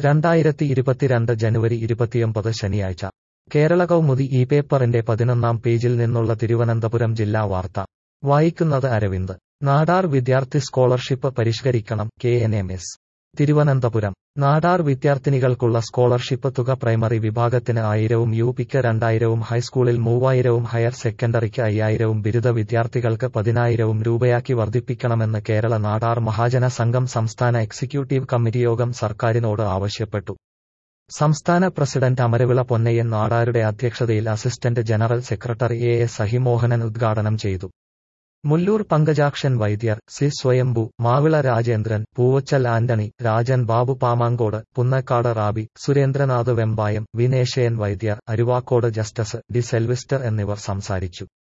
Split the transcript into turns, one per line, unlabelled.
രണ്ടായിരത്തി ഇരുപത്തിരണ്ട് ജനുവരി ഇരുപത്തിയൊമ്പത് ശനിയാഴ്ച കേരള കൗമുദി ഈ പേപ്പറിന്റെ പതിനൊന്നാം പേജിൽ നിന്നുള്ള തിരുവനന്തപുരം ജില്ലാ വാർത്ത വായിക്കുന്നത് അരവിന്ദ് നാടാർ വിദ്യാർത്ഥി സ്കോളർഷിപ്പ് പരിഷ്കരിക്കണം K N M S Thiruvananthapuram Nadar വിദ്യാർത്ഥിനികൾക്കുള്ള സ്കോളർഷിപ്പ് തുക പ്രൈമറി വിഭാഗത്തിന് ആയിരവും യു പിക്ക് രണ്ടായിരവും ഹൈസ്കൂളിൽ മൂവായിരവും ഹയർ സെക്കൻഡറിക്ക് അയ്യായിരവും ബിരുദ വിദ്യാർത്ഥികൾക്ക് പതിനായിരവും രൂപയാക്കി വർദ്ധിപ്പിക്കണമെന്ന് കേരള നാടാർ മഹാജന സംഘം സംസ്ഥാന എക്സിക്യൂട്ടീവ് കമ്മിറ്റി യോഗം സർക്കാരിനോട് ആവശ്യപ്പെട്ടു സംസ്ഥാന പ്രസിഡന്റ് അമരവിള പൊന്നയ്യൻ നാടാരുടെ അധ്യക്ഷതയിൽ assistant general secretary A S Sahimohanan ഉദ്ഘാടനം ചെയ്തു Mullur Pankajakshan Vaidyar C Swayambhu Mavila Rajendran Poovachal Antony Rajan Babu Pamankode Punnakkad Rabi Surendranath Vembayam Vineshayan Vaidyar Aruvakode Justus D Selvister എന്നിവർ സംസാരിച്ചു